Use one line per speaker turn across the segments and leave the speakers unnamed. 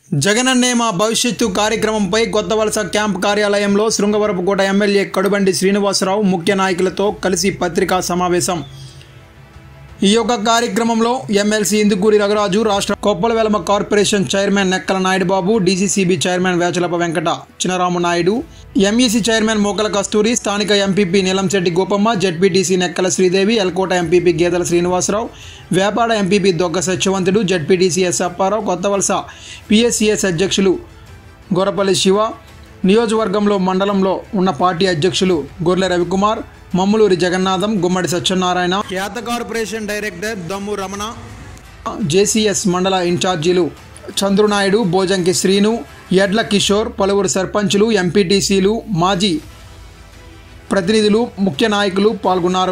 జగనన్నే మా భవిష్యత్తు కార్యక్రమంపై కొత్తవలస క్యాంప్ కార్యాలయంలో శృంగవరపుకోట ఎమ్మెల్యే కడుబండి శ్రీనివాసరావు ముఖ్య నాయకులతో కలిసి పత్రికా సమావేశం ఈ యొక్క కార్యక్రమంలో ఎమ్మెల్సీ ఇందుకూరి రఘురాజు రాష్ట్ర Koppala Velama corporation chairman Nekkala Naidubabu DCCB chairman Vechalapa Venkata Chinaramu Naidu MEC chairman Mokala Kasturi స్థానిక MPP Neelamsetti Gopamma ZPTC Nekkala Sridevi Elkota MPP Gedela Srinivasarao Vepada MPP Dogga Satyavantudu ZPTC S Apparao Kothavalasa PSCS అధ్యక్షులు గొరపల్లి శివ నియోజకవర్గంలో మండలంలో ఉన్న పార్టీ అధ్యక్షులు గొర్లె రవికుమార్ మమ్ములూరి జగన్నాథం గుమ్మడి సత్యనారాయణ ఖ్యాత corporation director Dammu Ramana JCS మండల ఇన్ఛార్జీలు చంద్రునాయుడు భోజంకి శ్రీను ఎడ్ల కిషోర్ పలువురు సర్పంచులు ఎంపీటీసీలు మాజీ ప్రతినిధులు ముఖ్య నాయకులు పాల్గొన్నారు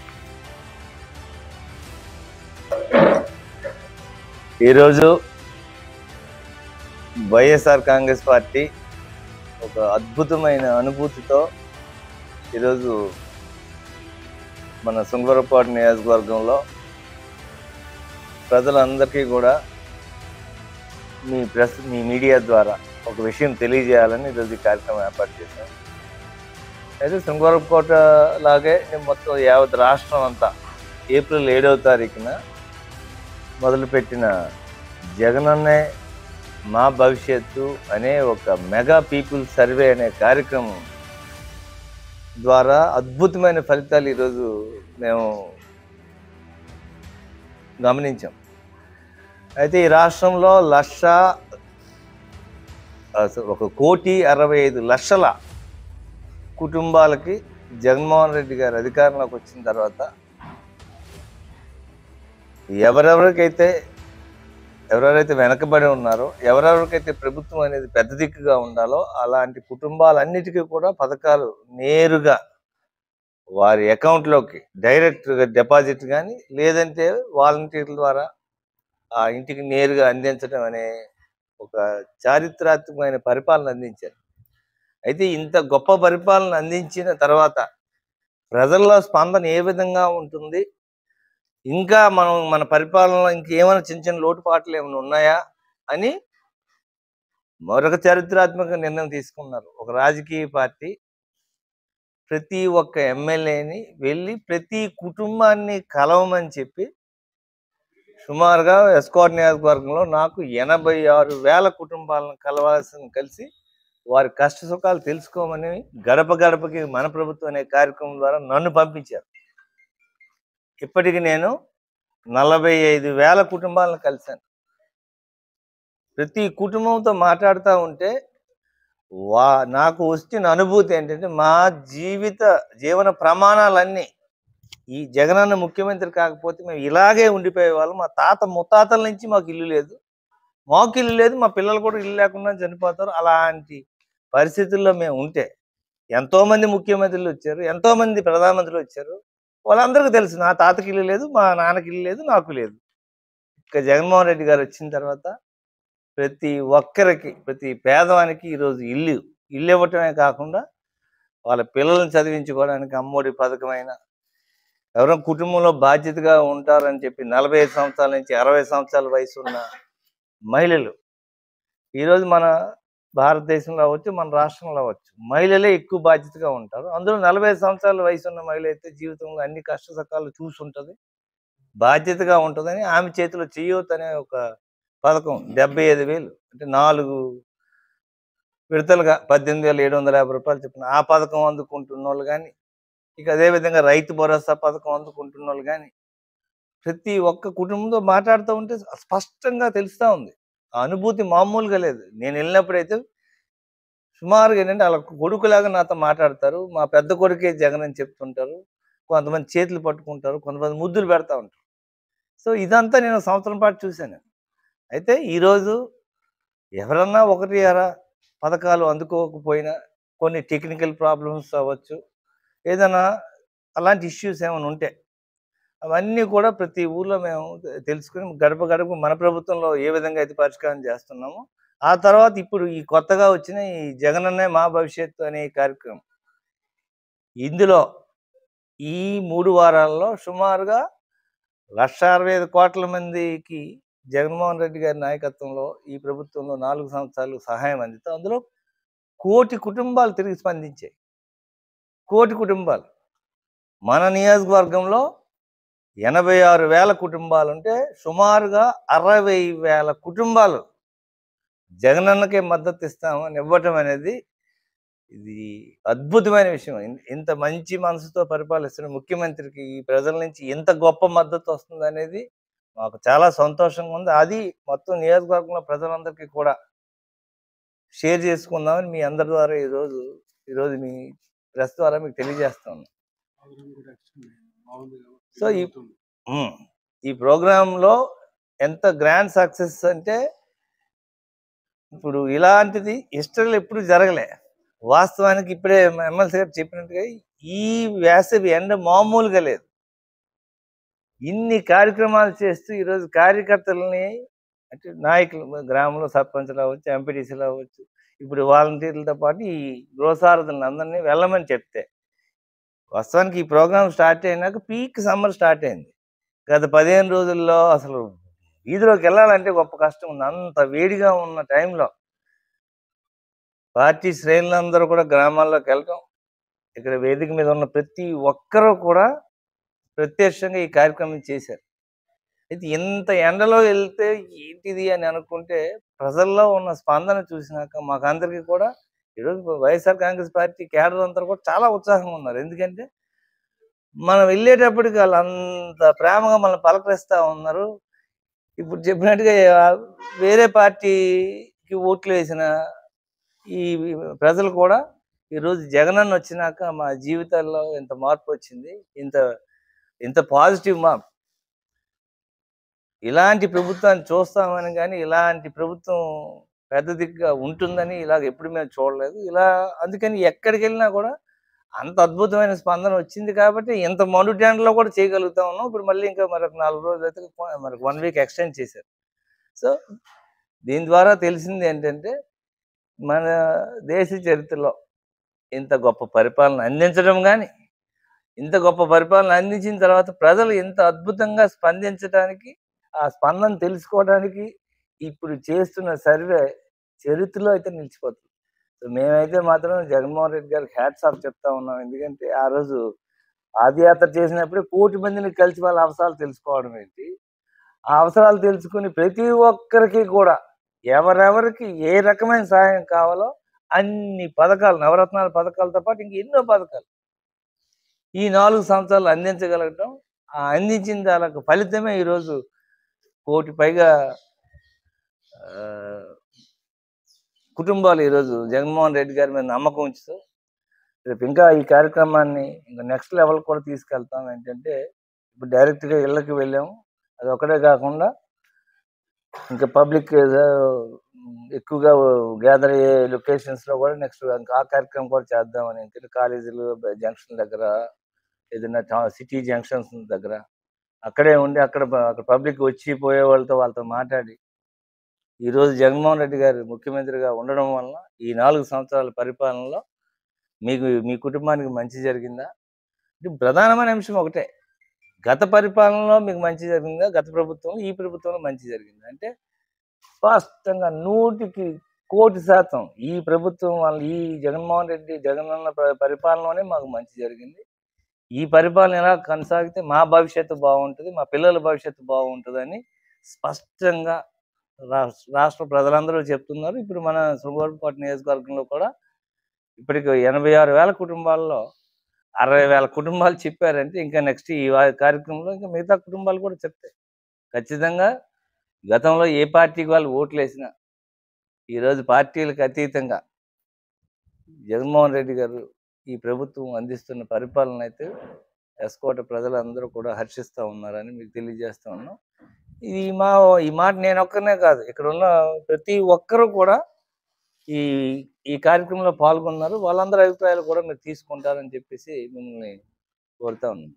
ఈరోజు వైఎస్ఆర్ కాంగ్రెస్ పార్టీ ఒక అద్భుతమైన అనుభూతితో ఈరోజు మన శృంగవరపాటు నియోజకవర్గంలో ప్రజలందరికీ కూడా మీ ప్రెస్ మీ మీడియా ద్వారా ఒక విషయం తెలియజేయాలని ఈరోజు ఈ కార్యక్రమం ఏర్పాటు చేశాం అయితే శృంగవరపుకోట లాగే మొత్తం యావత్ రాష్ట్రం అంతా ఏప్రిల్ ఏడవ తారీఖున మొదలుపెట్టిన జగనన్నే మా భవిష్యత్తు అనే ఒక మెగా పీపుల్ సర్వే అనే కార్యక్రమం ద్వారా అద్భుతమైన ఫలితాలు ఈరోజు మేము గమనించాం అయితే ఈ రాష్ట్రంలో లక్ష అసలు ఒక కోటి అరవై ఐదు లక్షల కుటుంబాలకి జగన్మోహన్ రెడ్డి గారు అధికారంలోకి వచ్చిన తర్వాత ఎవరెవరికైతే ఎవరెవరైతే వెనకబడి ఉన్నారో ఎవరెవరికైతే ప్రభుత్వం అనేది పెద్ద దిక్కుగా ఉండాలో అలాంటి కుటుంబాలన్నిటికీ కూడా పథకాలు నేరుగా వారి అకౌంట్లోకి డైరెక్ట్గా డిపాజిట్ కానీ లేదంటే వాలంటీర్ల ద్వారా ఆ ఇంటికి నేరుగా అందించడం అనే ఒక చారిత్రాత్మకమైన పరిపాలన అందించారు అయితే ఇంత గొప్ప పరిపాలన అందించిన తర్వాత ప్రజల్లో స్పందన ఏ విధంగా ఉంటుంది ఇంకా మనం మన పరిపాలనలో ఇంకేమైనా చిన్న చిన్న లోటుపాట్లు ఏమైనా ఉన్నాయా అని మరొక చారిత్రాత్మక నిర్ణయం తీసుకున్నారు ఒక రాజకీయ పార్టీ ప్రతి ఒక్క ఎమ్మెల్యేని వెళ్ళి ప్రతి కుటుంబాన్ని కలవమని చెప్పి సుమారుగా ఎస్కోట్ నియోజకవర్గంలో నాకు ఎనభై ఆరు వేల కుటుంబాలను కలవాల్సిన కలిసి వారి కష్ట సుఖాలు తెలుసుకోమని గడప గడపకి మన ప్రభుత్వం అనే కార్యక్రమం ద్వారా నన్ను పంపించారు ఇప్పటికి నేను నలభై ఐదు వేల కుటుంబాలను కలిశాను ప్రతి కుటుంబంతో మాట్లాడుతూ ఉంటే వా నాకు వచ్చిన అనుభూతి ఏంటంటే మా జీవిత జీవన ప్రమాణాలన్నీ ఈ జగనన్న ముఖ్యమంత్రి కాకపోతే మేము ఇలాగే ఉండిపోయే వాళ్ళం మా తాత ముత్తాతల నుంచి మాకు ఇల్లు లేదు మాకు ఇల్లు లేదు మా పిల్లలు కూడా ఇల్లు లేకుండా చనిపోతారు అలాంటి పరిస్థితుల్లో మేము ఉంటే ఎంతో మంది ముఖ్యమంత్రులు వచ్చారు ఎంతో మంది ప్రధానమంత్రులు వచ్చారు వాళ్ళందరికీ తెలుసు నా తాతకి ఇల్లు లేదు మా నాన్నకి ఇల్లు లేదు నాకు లేదు ఇక జగన్మోహన్ రెడ్డి గారు వచ్చిన తర్వాత ప్రతి ఒక్కరికి ప్రతి పేదవానికి ఈరోజు ఇల్లు ఇల్లు ఇవ్వటమే కాకుండా వాళ్ళ పిల్లల్ని చదివించుకోవడానికి అమ్మఒడి పథకమైన ఎవరైనా కుటుంబంలో బాధ్యతగా ఉంటారని చెప్పి నలభై ఐదు సంవత్సరాల నుంచి అరవై సంవత్సరాల వయసు ఉన్న మహిళలు ఈరోజు మన భారతదేశంలో అవ్వచ్చు మన రాష్ట్రంలో అవ్వచ్చు మహిళలే ఎక్కువ బాధ్యతగా ఉంటారు అందులో నలభై ఐదు సంవత్సరాల వయసు ఉన్న మహిళ అయితే జీవితంలో అన్ని కష్ట సుఖాలు చూసి ఉంటుంది బాధ్యతగా ఉంటుందని ఆమె చేతిలో చేయొద్దు అనే ఒక పథకం డెబ్బై ఐదు వేలు అంటే నాలుగు విడతలుగా పద్దెనిమిది వేల ఏడు వందల యాభై రూపాయలు చెప్పిన ఆ పథకం అందుకుంటున్న వాళ్ళు కానీ ఇక అదేవిధంగా రైతు భరోసా పథకం అందుకుంటున్న వాళ్ళు కానీ ప్రతి ఒక్క కుటుంబంతో మాట్లాడుతూ ఉంటే స్పష్టంగా తెలుస్తూ ఉంది ఆ అనుభూతి మామూలుగా లేదు నేను వెళ్ళినప్పుడైతే సుమారుగా ఏంటంటే వాళ్ళ కొడుకులాగా నాతో మాట్లాడతారు మా పెద్ద కొడుకే జగన్ అని చెప్తుంటారు కొంతమంది చేతులు పట్టుకుంటారు కొంతమంది ముద్దులు పెడతా ఉంటారు సో ఇదంతా నేను సంవత్సరం పాటు చూశాను అయితే ఈరోజు ఎవరన్నా ఒకటి అరా పథకాలు అందుకోకపోయినా కొన్ని టెక్నికల్ ప్రాబ్లమ్స్ అవ్వచ్చు ఏదైనా అలాంటి ఇష్యూస్ ఏమైనా ఉంటే అవన్నీ కూడా ప్రతి ఊర్లో మేము తె- తెలుసుకుని గడప గడప మన ప్రభుత్వంలో ఏ విధంగా అయితే పరిష్కారం చేస్తున్నామో ఆ తర్వాత ఇప్పుడు ఈ కొత్తగా వచ్చిన ఈ జగనన్నే మా భవిష్యత్తు అనే ఈ కార్యక్రమం ఇందులో ఈ మూడు వారాల్లో సుమారుగా లక్ష అరవై ఐదు కోట్ల మందికి జగన్మోహన్ రెడ్డి గారి నాయకత్వంలో ఈ ప్రభుత్వంలో నాలుగు సంవత్సరాలు సహాయం అందితే అందులో కోటి కుటుంబాలు తిరిగి స్పందించాయి కోటి కుటుంబాలు మన నియోజకవర్గంలో ఎనభై ఆరు వేల కుటుంబాలు ఉంటే సుమారుగా అరవై వేల కుటుంబాలు జగనన్నకే మద్దతు ఇస్తామని ఇవ్వటం అనేది ఇది అద్భుతమైన విషయం ఇన్- ఇంత మంచి మనసుతో పరిపాలిస్తున్న ముఖ్యమంత్రికి ఈ ప్రజల నుంచి ఇంత గొప్ప మద్దతు వస్తుంది అనేది మాకు చాలా సంతోషంగా ఉంది అది మొత్తం నియోజకవర్గంలో ప్రజలందరికీ కూడా షేర్ చేసుకుందామని మీ అందరి ద్వారా ఈరోజు ఈరోజు మీ ప్రెస్ ద్వారా మీకు తెలియజేస్తాను సో ఈ ఉమ్, ఈ ప్రోగ్రామ్ లో ఎంత గ్రాండ్ సక్సెస్ అంటే ఇప్పుడు ఇలాంటిది హిస్టరీలో ఎప్పుడు జరగలే వాస్తవానికి ఇప్పుడే ఎమ్మెల్సీ గారు చెప్పినట్టుగా ఈ వేసవి ఎండ మామూలుగా లేదు ఇన్ని కార్యక్రమాలు చేస్తూ ఈరోజు కార్యకర్తలని అంటే నాయకులు గ్రామంలో సర్పంచ్లు అవ్వచ్చు ఎంపీటీసీలు అవ్వచ్చు ఇప్పుడు వాలంటీర్లతో పాటు ఈ గృహసారథులను అందరినీ వెళ్ళమని చెప్తే వాస్తవానికి ఈ ప్రోగ్రామ్ స్టార్ట్ అయినాక పీక్ సమ్మర్ స్టార్ట్ అయింది గత పదిహేను రోజుల్లో అసలు వీధిలోకి వెళ్ళాలంటే గొప్ప కష్టం ఉంది అంత వేడిగా ఉన్న టైంలో పార్టీ శ్రేణులందరూ కూడా గ్రామాల్లోకి వెళ్ళటం ఇక్కడ వేదిక మీద ఉన్న ప్రతి ఒక్కరూ కూడా ప్రత్యక్షంగా ఈ కార్యక్రమం చేశారు అయితే ఇంత ఎండలో వెళ్తే ఏంటిది అని అనుకుంటే ప్రజల్లో ఉన్న స్పందన చూసినాక మాకందరికీ కూడా ఈరోజు వైఎస్ఆర్ కాంగ్రెస్ పార్టీ కేడర్ అంతా కూడా చాలా ఉత్సాహంగా ఉన్నారు ఎందుకంటే మనం వెళ్ళేటప్పటికి వాళ్ళు అంత ప్రేమగా మనం పలకరిస్తా ఉన్నారు ఇప్పుడు చెప్పినట్టుగా ఆ- వేరే పార్టీకి ఓట్లు వేసిన ఈ ప్రజలు కూడా ఈరోజు జగనన్న వచ్చినాక మా జీవితాల్లో ఇంత మార్పు వచ్చింది ఇంత ఇంత పాజిటివ్ మా ఇలాంటి ప్రభుత్వాన్ని చూస్తామని కానీ ఇలాంటి ప్రభుత్వం పెద్ద దిక్కుగా ఉంటుందని ఇలాగ ఎప్పుడు మేము చూడలేదు ఇలా అందుకని ఎక్కడికి వెళ్ళినా కూడా అంత అద్భుతమైన స్పందన వచ్చింది కాబట్టి ఇంత మండు ట్యాండ్లో కూడా చేయగలుగుతా ఉన్నాం ఇప్పుడు మళ్ళీ ఇంకా మరొక నాలుగు రోజులు అయితే మరొక వన్ వీక్ ఎక్స్టెండ్ చేశారు సో దీని ద్వారా తెలిసింది ఏంటంటే మన దేశ చరిత్రలో ఇంత గొప్ప పరిపాలన అందించడం కానీ ఇంత గొప్ప పరిపాలన అందించిన తర్వాత ప్రజలు ఇంత అద్భుతంగా స్పందించడానికి ఆ స్పందన తెలుసుకోవడానికి ఇప్పుడు చేస్తున్న సర్వే చరిత్రలో అయితే నిలిచిపోతుంది సో మేమైతే మాత్రం జగన్మోహన్ రెడ్డి గారికి హ్యాట్స్ ఆఫ్ చెప్తా ఉన్నాం ఎందుకంటే ఆ రోజు పాదయాత్ర చేసినప్పుడే కోటి మందిని కలిసి వాళ్ళ అవసరాలు తెలుసుకోవడం ఏంటి ఆ అవసరాలు తెలుసుకుని ప్రతి ఒక్కరికి కూడా ఎవరెవరికి ఏ రకమైన సహాయం కావాలో అన్ని పథకాలు నవరత్నాల పథకాలతో పాటు ఇంక ఎన్నో పథకాలు ఈ నాలుగు సంవత్సరాలు అందించగలగటం ఆ అందించిన దానికి ఫలితమే ఈరోజు కోటి పైగా ఆ, కుటుంబాలు ఈరోజు జగన్మోహన్ రెడ్డి గారి మీద నమ్మకం ఉంచుతూ రేపు ఇంకా ఈ కార్యక్రమాన్ని ఇంకా నెక్స్ట్ లెవెల్ కూడా తీసుకెళ్తాం ఏంటంటే ఇప్పుడు డైరెక్ట్గా ఇళ్ళకి వెళ్ళాము అది ఒకటే కాకుండా ఇంకా పబ్లిక్ ఎక్కువగా గ్యాదర్ అయ్యే లొకేషన్స్ లో కూడా నెక్స్ట్ ఇంకా ఆ కార్యక్రమం కూడా చేద్దామని ఎందుకంటే కాలేజీలు జంక్షన్ దగ్గర ఏదైనా సిటీ జంక్షన్స్ దగ్గర అక్కడే ఉండి అక్కడ ప- అక్కడ పబ్లిక్ వచ్చి పోయే వాళ్ళతో వాళ్ళతో మాట్లాడి ఈ రోజు జగన్మోహన్ రెడ్డి గారు ముఖ్యమంత్రిగా ఉండడం వలన ఈ నాలుగు సంవత్సరాల పరిపాలనలో మీకు మీ కుటుంబానికి మంచి జరిగిందా ఇది ప్రధానమైన అంశం ఒకటే గత పరిపాలనలో మీకు మంచి జరిగిందా గత ప్రభుత్వంలో ఈ ప్రభుత్వంలో మంచి జరిగిందా అంటే స్పష్టంగా నూటికి కోటి శాతం ఈ ప్రభుత్వం వల్ల ఈ జగన్మోహన్ రెడ్డి జగనన్న ప- పరిపాలనలోనే మాకు మంచి జరిగింది ఈ పరిపాలన ఎలా కొనసాగితే మా భవిష్యత్తు బాగుంటుంది మా పిల్లల భవిష్యత్తు బాగుంటుందని స్పష్టంగా రాష్ట్ర రాష్ట్ర ప్రజలందరూ చెప్తున్నారు ఇప్పుడు మన శృంగవరపుకోట నియోజకవర్గంలో కూడా ఇప్పటికి ఎనభై ఆరు వేల కుటుంబాల్లో అరవై వేల కుటుంబాలు చెప్పారంటే ఇంకా నెక్స్ట్ ఈ వా- కార్యక్రమంలో ఇంకా మిగతా కుటుంబాలు కూడా చెప్తాయి ఖచ్చితంగా గతంలో ఏ పార్టీకి వాళ్ళు ఓట్లు వేసినా ఈరోజు పార్టీలకు అతీతంగా జగన్మోహన్ రెడ్డి గారు ఈ ప్రభుత్వం అందిస్తున్న పరిపాలన అయితే ఎస్కోట ప్రజలందరూ కూడా హర్షిస్తూ ఉన్నారని మీకు తెలియజేస్తా ఉన్నాం ఇది మా ఈ మాట నేను ఒక్కనే కాదు ఇక్కడ ఉన్న ప్రతి ఒక్కరూ కూడా ఈ ఈ కార్యక్రమంలో పాల్గొన్నారు వాళ్ళందరి అభిప్రాయాలు కూడా మీరు తీసుకుంటారని చెప్పేసి మిమ్మల్ని కోరుతా ఉన్నాను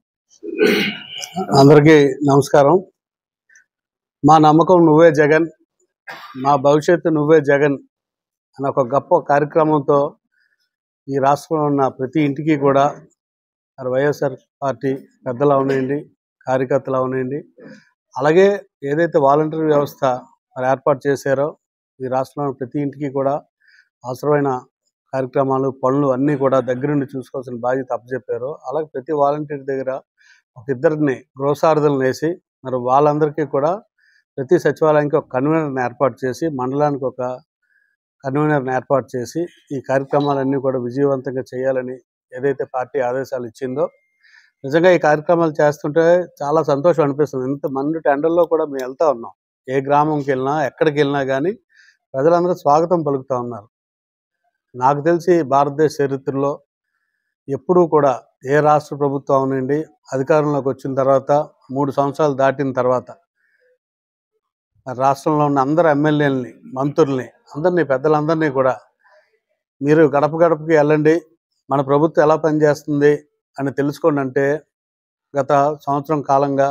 అందరికీ నమస్కారం మా నమ్మకం నువ్వే జగన్ మా భవిష్యత్తు నువ్వే జగన్ అనే ఒక గొప్ప కార్యక్రమంతో ఈ రాష్ట్రంలో ఉన్న ప్రతి ఇంటికి కూడా మరి వైఎస్ఆర్ పార్టీ పెద్దలు అవనండి కార్యకర్తలు అవనండి అలాగే ఏదైతే వాలంటీర్ వ్యవస్థ మరి ఏర్పాటు చేశారో ఈ రాష్ట్రంలో ప్రతి ఇంటికి కూడా అవసరమైన కార్యక్రమాలు పనులు అన్నీ కూడా దగ్గరుండి చూసుకోవాల్సిన బాధ్యత అప్పచెప్పారు అలాగే ప్రతి వాలంటీర్ దగ్గర ఒక ఇద్దరిని గృహసారథులను వేసి మరి వాళ్ళందరికీ కూడా ప్రతి సచివాలయానికి ఒక కన్వీనర్ని ఏర్పాటు చేసి మండలానికి ఒక కన్వీనర్ని ఏర్పాటు చేసి ఈ కార్యక్రమాలన్నీ కూడా విజయవంతంగా చేయాలని ఏదైతే పార్టీ ఆదేశాలు ఇచ్చిందో నిజంగా ఈ కార్యక్రమాలు చేస్తుంటే చాలా సంతోషం అనిపిస్తుంది ఇంత మంది టెండర్లో కూడా మేము వెళ్తా ఉన్నాం ఏ గ్రామంకి వెళ్ళినా ఎక్కడికి వెళ్ళినా కానీ ప్రజలందరూ స్వాగతం పలుకుతూ ఉన్నారు నాకు తెలిసి భారతదేశ చరిత్రలో ఎప్పుడూ కూడా ఏ రాష్ట్ర ప్రభుత్వం అవనండి అధికారంలోకి వచ్చిన తర్వాత మూడు సంవత్సరాలు దాటిన తర్వాత రాష్ట్రంలో ఉన్న అందరు ఎమ్మెల్యేలని మంత్రుల్ని అందరినీ పెద్దలందరినీ కూడా మీరు గడప గడపకి వెళ్ళండి మన ప్రభుత్వం ఎలా పనిచేస్తుంది అని తెలుసుకోండి అంటే గత సంవత్సరం కాలంగా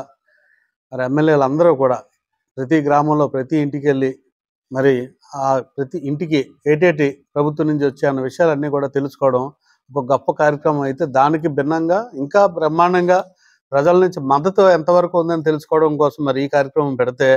మరి ఎమ్మెల్యేలు అందరూ కూడా ప్రతి గ్రామంలో ప్రతి ఇంటికి వెళ్ళి మరి ఆ ప్రతి ఇంటికి ఏటేటి ప్రభుత్వం నుంచి వచ్చే అన్న విషయాలన్నీ కూడా తెలుసుకోవడం ఒక గొప్ప కార్యక్రమం అయితే దానికి భిన్నంగా ఇంకా బ్రహ్మాండంగా ప్రజల నుంచి మద్దతు ఎంతవరకు ఉందని తెలుసుకోవడం కోసం మరి ఈ కార్యక్రమం పెడితే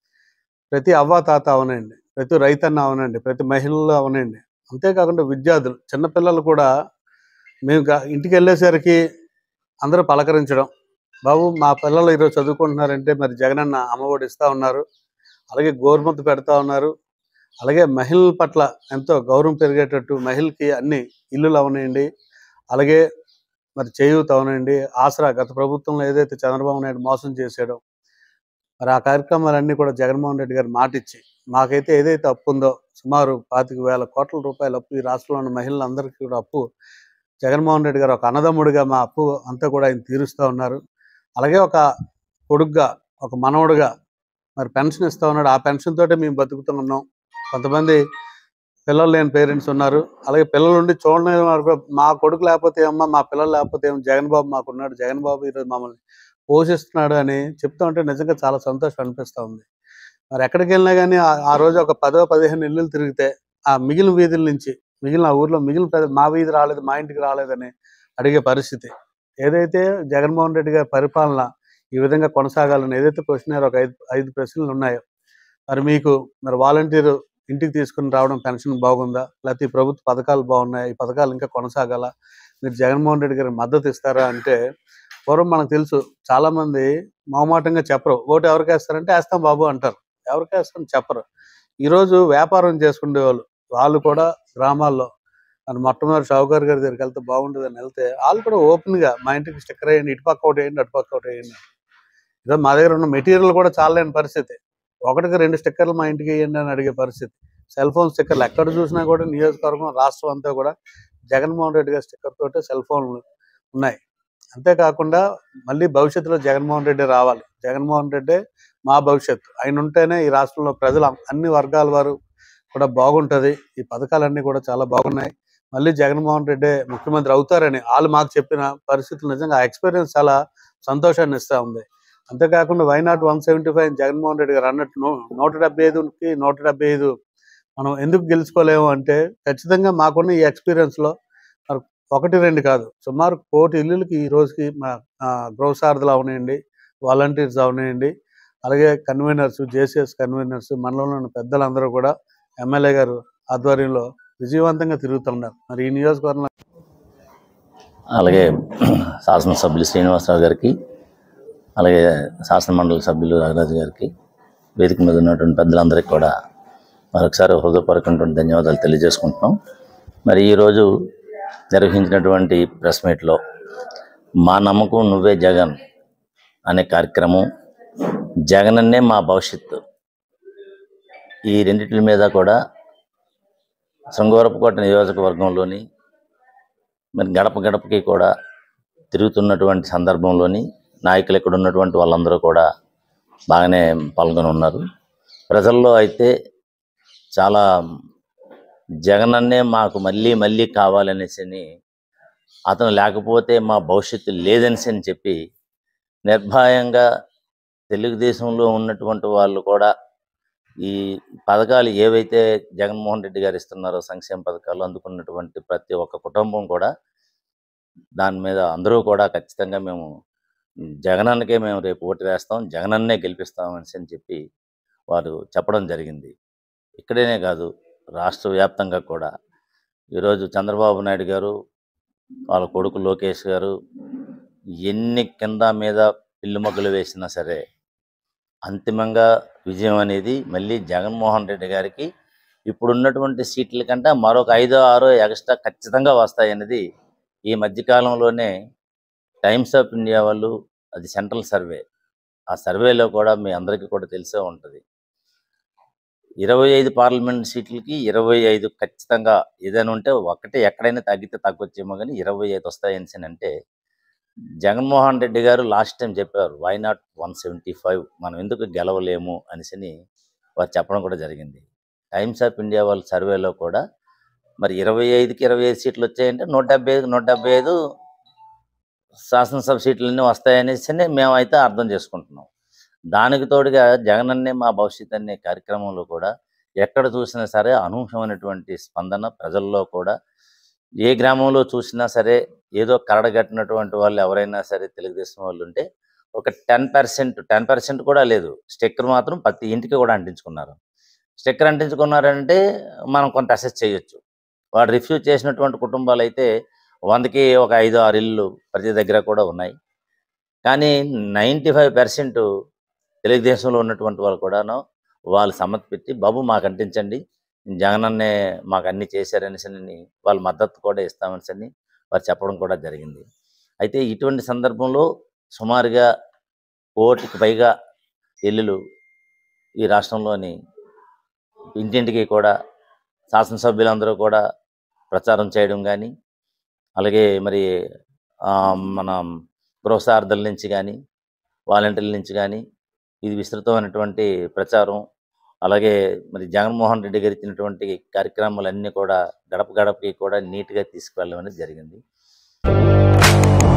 ప్రతి అవ్వ తాత అవనండి ప్రతి రైతన్న అవనండి ప్రతి మహిళలు అవనండి అంతేకాకుండా విద్యార్థులు చిన్నపిల్లలు కూడా మేము గా- ఇంటికి వెళ్ళేసరికి అందరూ పలకరించడం బాబు మా పిల్లలు ఈరోజు చదువుకుంటున్నారంటే మరి జగనన్న అమ్మఒడి ఇస్తా ఉన్నారు అలాగే గోరుముద్ద పెడతా ఉన్నారు అలాగే మహిళల పట్ల ఎంతో గౌరవం పెరిగేటట్టు మహిళకి అన్ని ఇల్లులు అవనండి అలాగే మరి చేయూత అవనండి ఆసరా గత ప్రభుత్వంలో ఏదైతే చంద్రబాబు నాయుడు మోసం చేశాడో మరి ఆ కార్యక్రమాలన్నీ కూడా జగన్మోహన్ రెడ్డి గారు మాట ఇచ్చి మాకైతే ఏదైతే అప్పు ఉందో సుమారు పాతిక వేల కోట్ల రూపాయల అప్పు ఈ రాష్ట్రంలో ఉన్న మహిళలందరికీ కూడా అప్పు జగన్మోహన్ రెడ్డి గారు ఒక అన్నదమ్ముడిగా మా అప్పు అంతా కూడా ఆయన తీరుస్తూ ఉన్నారు అలాగే ఒక కొడుగ్గా ఒక మనవడుగా మరి పెన్షన్ ఇస్తూ ఉన్నాడు ఆ పెన్షన్ తోటే మేము బతుకుతూ ఉన్నాం కొంతమంది పిల్లలు లేని పేరెంట్స్ ఉన్నారు అలాగే పిల్లలు ఉండి చూడలేని వారు కూడా, మా కొడుకు లేకపోతే ఏమమ్మా మా పిల్లలు లేకపోతే ఏం జగన్ బాబు మాకున్నాడు జగన్ బాబు ఈరోజు మమ్మల్ని పోషిస్తున్నాడు అని చెప్తా ఉంటే నిజంగా చాలా సంతోషం అనిపిస్తూ ఉంది మరి ఎక్కడికి వెళ్ళినా కానీ ఆ- ఆ రోజు ఒక పదో పదిహేను ఇల్లులు తిరిగితే ఆ మిగిలిన వీధుల నుంచి మిగిలిన ఆ ఊర్లో మిగిలిన ప్రజ- మా వీధి రాలేదు మా ఇంటికి రాలేదని అడిగే పరిస్థితి ఏదైతే జగన్మోహన్ రెడ్డి గారి పరిపాలన ఈ విధంగా కొనసాగాలని ఏదైతే క్వశ్చన్ ఒక ఐదు ఐదు ప్రశ్నలు ఉన్నాయో మరి మీకు మరి వాలంటీర్ ఇంటికి తీసుకుని రావడం పెన్షన్ బాగుందా లేకపోతే ఈ ప్రభుత్వ పథకాలు బాగున్నాయి ఈ పథకాలు ఇంకా కొనసాగాల మీరు జగన్మోహన్ రెడ్డి గారికి మద్దతు ఇస్తారా అంటే పూర్వం మనకు తెలుసు చాలా మంది మొహమాటంగా చెప్పరు ఓటు ఎవరికి వేస్తారంటే వేస్తాం బాబు అంటారు ఎవరికి వేస్తారని చెప్పరు ఈరోజు వ్యాపారం చేసుకునే వాళ్ళు వాళ్ళు కూడా గ్రామాల్లో మరి మొట్టమొదటి షావుకార్ గారి దగ్గరికి వెళ్తే బాగుంటుందని వెళ్తే వాళ్ళు కూడా ఓపెన్ గా మా ఇంటికి స్టిక్కర్ వేయండి ఇటు పక్క ఒకటి వేయండి అటు పక్క ఒకటి వేయండి ఇదో మా దగ్గర ఉన్న మెటీరియల్ కూడా చాలలేని పరిస్థితి ఒకటికి రెండు స్టిక్కర్లు మా ఇంటికి వేయండి అని అడిగే పరిస్థితి సెల్ ఫోన్ స్టిక్కర్లు ఎక్కడ చూసినా కూడా నియోజకవర్గం రాష్ట్రం అంతా కూడా జగన్మోహన్ రెడ్డి గారి స్టిక్కర్ తోటే సెల్ ఫోన్లు ఉన్నాయి అంతేకాకుండా మళ్ళీ భవిష్యత్తులో జగన్మోహన్ రెడ్డి రావాలి జగన్మోహన్ రెడ్డి మా భవిష్యత్తు ఆయన ఉంటేనే ఈ రాష్ట్రంలో ప్రజలు అన్ని వర్గాల వారు కూడా బాగుంటది ఈ పథకాలన్నీ కూడా చాలా బాగున్నాయి మళ్ళీ జగన్మోహన్ రెడ్డి ముఖ్యమంత్రి అవుతారని వాళ్ళు మాకు చెప్పిన పరిస్థితులు నిజంగా ఆ ఎక్స్పీరియన్స్ చాలా సంతోషాన్ని ఇస్తా ఉంది అంతేకాకుండా why not one seventy five Jaganmohan Reddy గారు అన్నట్టు నూ- నూట డెబ్బై ఐదుకి నూట డెబ్బై ఐదు మనం ఎందుకు గెలుచుకోలేము అంటే ఖచ్చితంగా మాకున్న ఈ ఎక్స్పీరియన్స్ లో మరి ఒకటి రెండు కాదు సుమారు కోటి ఇల్లులకి ఈ రోజుకి మా ఆ, గృహసారథులు అవనివ్వండి వాలంటీర్స్ అవనివ్వండి అలాగే కన్వీనర్స్ జేసీఎస్ కన్వీనర్స్ మనలో ఉన్న పెద్దలందరూ కూడా ఎమ్మెల్యే గారు ఆధ్వర్యంలో విజయవంతంగా తిరుగుతున్నారు మరి ఈ నియోజకవర్గంలో
అలాగే శాసనసభ్యులు శ్రీనివాసరావు గారికి అలాగే శాసన మండలి సభ్యులు రఘురాజు గారికి వేదిక మీద ఉన్నటువంటి పెద్దలందరికీ కూడా మరొకసారి హృదయపూర్వకమైనటువంటి ధన్యవాదాలు తెలియజేసుకుంటున్నాం మరి ఈరోజు నిర్వహించినటువంటి ప్రెస్ మీట్లో మా నమ్మకం నువ్వే జగన్ అనే కార్యక్రమం జగనన్నే మా భవిష్యత్తు ఈ రెండిటి మీద కూడా శృంగవరపుకోట నియోజకవర్గంలోని మరి గడప గడపకి కూడా తిరుగుతున్నటువంటి సందర్భంలోని నాయకులు ఇక్కడ ఉన్నటువంటి వాళ్ళందరూ కూడా బాగానే పాల్గొని ఉన్నారు ప్రజల్లో అయితే చాలా జగనన్నే మాకు మళ్ళీ మళ్ళీ కావాలనేసి అని అతను లేకపోతే మా భవిష్యత్తు లేదనేసి అని చెప్పి నిర్భయంగా తెలుగుదేశంలో ఉన్నటువంటి వాళ్ళు కూడా ఈ పథకాలు ఏవైతే జగన్మోహన్ రెడ్డి గారు ఇస్తున్నారో సంక్షేమ పథకాలు అందుకున్నటువంటి ప్రతి ఒక్క కుటుంబం కూడా దాని మీద అందరూ కూడా ఖచ్చితంగా మేము జగనన్నకే మేము రేపు ఓటు వేస్తాం జగనన్నే గెలిపిస్తాం అనేసి అని చెప్పి వారు చెప్పడం జరిగింది ఇక్కడనే కాదు రాష్ట్ర వ్యాప్తంగా కూడా ఈరోజు చంద్రబాబు నాయుడు గారు వాళ్ళ కొడుకు లోకేష్ గారు ఎన్ని కింద మీద పిల్లు మొగ్గలు వేసినా సరే అంతిమంగా విజయం అనేది మళ్ళీ జగన్మోహన్ రెడ్డి గారికి ఇప్పుడున్నటువంటి సీట్ల కంటే మరొక ఐదో ఆరో ఎక్స్ట్రా ఖచ్చితంగా వస్తాయనేది ఈ మధ్యకాలంలోనే టైమ్స్ ఆఫ్ ఇండియా వాళ్ళు అది సెంట్రల్ సర్వే ఆ సర్వేలో కూడా మీ అందరికీ కూడా తెలిసే ఉంటుంది ఇరవై ఐదు పార్లమెంట్ సీట్లకి ఇరవై ఐదు ఖచ్చితంగా ఏదైనా ఉంటే ఒకటి ఎక్కడైనా తగ్గితే తగ్గొచ్చేమో కానీ ఇరవై ఐదు వస్తాయని అంటే జగన్మోహన్ రెడ్డి గారు లాస్ట్ టైం చెప్పారు why not one seventy five మనం ఎందుకు గెలవలేము అనేసి వారు చెప్పడం కూడా జరిగింది టైమ్స్ ఆఫ్ ఇండియా వాళ్ళ సర్వేలో కూడా మరి ఇరవై ఐదుకి ఇరవై ఐదు సీట్లు వచ్చాయంటే నూట డెబ్బై ఐదు నూట డెబ్బై ఐదు శాసనసభ సీట్లన్నీ వస్తాయనేసి మేమైతే అర్థం చేసుకుంటున్నాం దానికి తోడుగా జగనన్నే మా భవిష్యత్ అనే కార్యక్రమంలో కూడా ఎక్కడ చూసినా సరే అనూహ్యమైనటువంటి స్పందన ప్రజల్లో కూడా ఏ గ్రామంలో చూసినా సరే ఏదో కరడగట్టినటువంటి వాళ్ళు ఎవరైనా సరే తెలుగుదేశం వాళ్ళు ఉంటే ఒక టెన్ పర్సెంట్ టెన్ పర్సెంట్ కూడా లేదు స్టిక్కర్ మాత్రం ప్రతి ఇంటికి కూడా అంటించుకున్నారు స్టిక్కర్ అంటించుకున్నారంటే మనం కొంత అసెస్ చేయొచ్చు వాడు రిఫ్యూజ్ చేసినటువంటి కుటుంబాలు అయితే వందకి ఒక ఐదు ఆరు ఇళ్ళు ప్రతి దగ్గర కూడా ఉన్నాయి కానీ నైంటీ ఫైవ్ పర్సెంట్ తెలుగుదేశంలో ఉన్నటువంటి వాళ్ళు కూడాను వాళ్ళు సమ్మతి పెట్టి బాబు మాకు అంటించండి జగనన్నే మాకు అన్ని చేశారనేసి అని వాళ్ళ మద్దతు కూడా ఇస్తామని వారు చెప్పడం కూడా జరిగింది అయితే ఇటువంటి సందర్భంలో సుమారుగా కోటికి పైగా ఇల్లులు ఈ రాష్ట్రంలోని ఇంటింటికి కూడా శాసనసభ్యులందరూ కూడా ప్రచారం చేయడం కానీ అలాగే మరి ఆ, మన గృహసార్థుల నుంచి కానీ వాలంటీర్ల నుంచి కానీ ఇది విస్తృతమైనటువంటి ప్రచారం అలాగే మరి జగన్మోహన్ రెడ్డి గారు ఇచ్చినటువంటి కార్యక్రమాలన్నీ కూడా గడప గడపకి కూడా నీట్గా తీసుకువెళ్ళడం అనేది జరిగింది